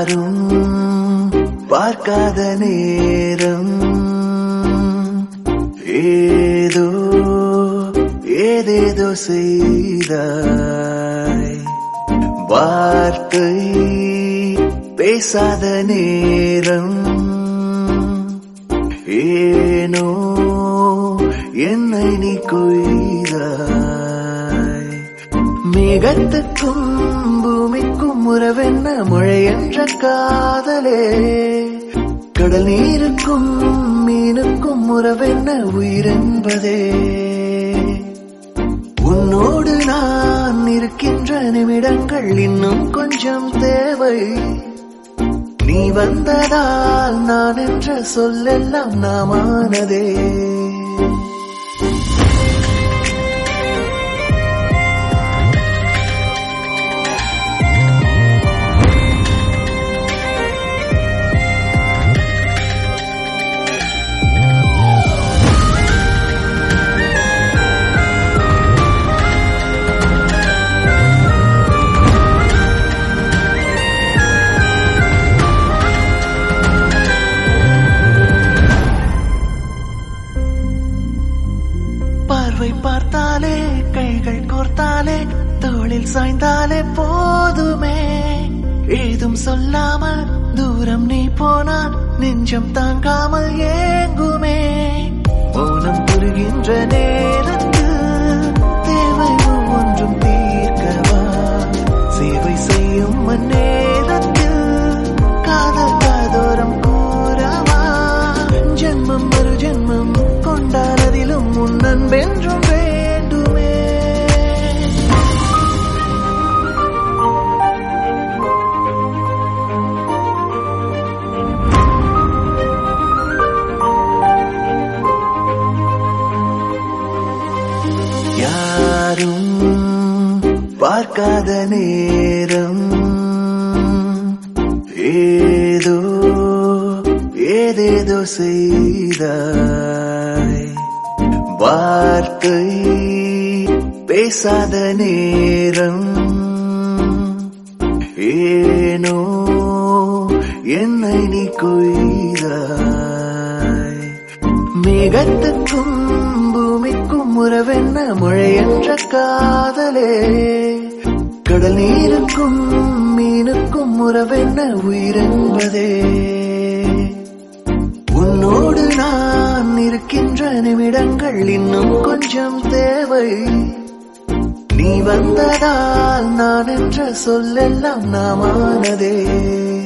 யாரும் பார்க்காத நேரம் ஏதோ ஏதேதோ செய்தாய் வார்த்தை பேசாத நேரம் ஏனோ என்னை நீ கொய்தாய் மேகத்துக்கும் பூமிக்கும் உறவென்ன மழை என்ற காதலே கடல் நீருக்கும் மீனுக்கும் உறவென்ன உயிரென்பதே உன்னோடு நான் இருக்கின்ற நிமிடங்கள் இன்னும் கொஞ்சம் தேவை நீ வந்ததால் நான் என்ற சொல்லெல்லாம் நாமானதே பார்வை பார்த்தாலே கைகள் கோர்த்தாலே தோளில் சாய்ந்தாலே போதுமே ஏதும் சொல்லாமல் தூரம் நீ போனால் நெஞ்சம் தாங்காமல் ஏங்குமே மௌனம் புரிகின்ற நேரத்தில் தேவை ஒவ்வொன்றும் தீர்க்கவா சேவை செய்யும் நேரத்தில் காதல் காதோரம் கூறவா ஜென்மம் மறு ஜென்மம் கொண்டாடதிலும் உன் அன்பென்றும் வேண்டுமே யாரும் பார்க்காத நேரம் ஏதோ ஏதேதோ செய்தாய் வார்த்தை பேசாத நேரம் ஏனோ என்னை நீ கொய்தாய் மேகத்துக்கும் பூமிக்கும் உறவென்ன மழை என்ற காதலே கடல் நீருக்கும் மீனுக்கும் உறவென்ன உயிரென்பதே உன்னோடு நான் இருக்கின்ற நிமிடங்கள் இன்னும் கொஞ்சம் தேவை நீ வந்ததால் நான் என்ற சொல்லெல்லாம் நாமானதே